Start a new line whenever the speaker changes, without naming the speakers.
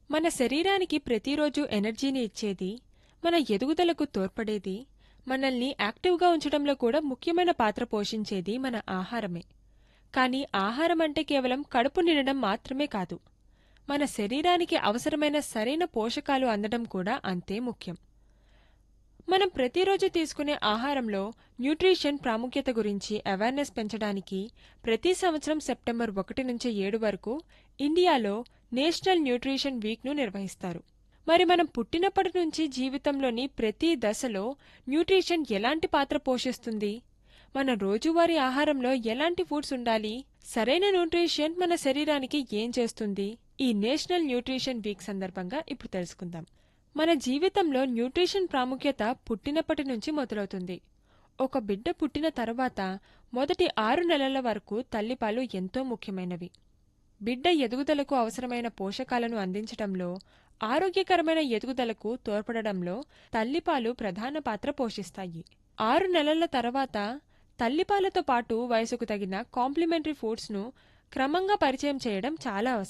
మన శరీరానికి ప్రతిరోజు ఎనర్జీని ఇచ్చేది మన ఎదుగుదలకు తోడ్పడేది మనల్ని యాక్టివ్గా ఉంచడంలో కూడా ముఖ్యమైన పాత్ర పోషించేది మన ఆహారమే కానీ ఆహారం అంటే కేవలం కడుపు నిండడం మాత్రమే కాదు మన శరీరానికి అవసరమైన సరైన పోషకాలు అందడం కూడా అంతే ముఖ్యం మనం ప్రతిరోజు తీసుకునే ఆహారంలో న్యూట్రిషన్ ప్రాముఖ్యత గురించి అవేర్నెస్ పెంచడానికి ప్రతి సంవత్సరం సెప్టెంబర్ ఒకటి నుంచి ఏడు వరకు ఇండియాలో నేషనల్ న్యూట్రిషన్ వీక్ను నిర్వహిస్తారు మరి మనం పుట్టినప్పటి నుంచి జీవితంలోని ప్రతి దశలో న్యూట్రిషన్ ఎలాంటి పాత్ర పోషిస్తుంది మన రోజువారీ ఆహారంలో ఎలాంటి ఫుడ్స్ ఉండాలి సరైన న్యూట్రిషన్ మన శరీరానికి ఏం చేస్తుంది ఈ నేషనల్ న్యూట్రిషన్ వీక్ సందర్భంగా ఇప్పుడు తెలుసుకుందాం మన జీవితంలో న్యూట్రిషన్ ప్రాముఖ్యత పుట్టినప్పటి నుంచి మొదలవుతుంది ఒక బిడ్డ పుట్టిన తర్వాత మొదటి ఆరు నెలల వరకు తల్లిపాలు ఎంతో ముఖ్యమైనవి బిడ్డ ఎదుగుదలకు అవసరమైన పోషకాలను అందించడంలో ఆరోగ్యకరమైన ఎదుగుదలకు తోడ్పడడంలో తల్లిపాలు ప్రధాన పాత్ర పోషిస్తాయి ఆరు నెలల తర్వాత తల్లిపాలతో పాటు వయసుకు తగిన కాంప్లిమెంటరీ ఫుడ్స్ను క్రమంగా పరిచయం చేయడం చాలా అవసరం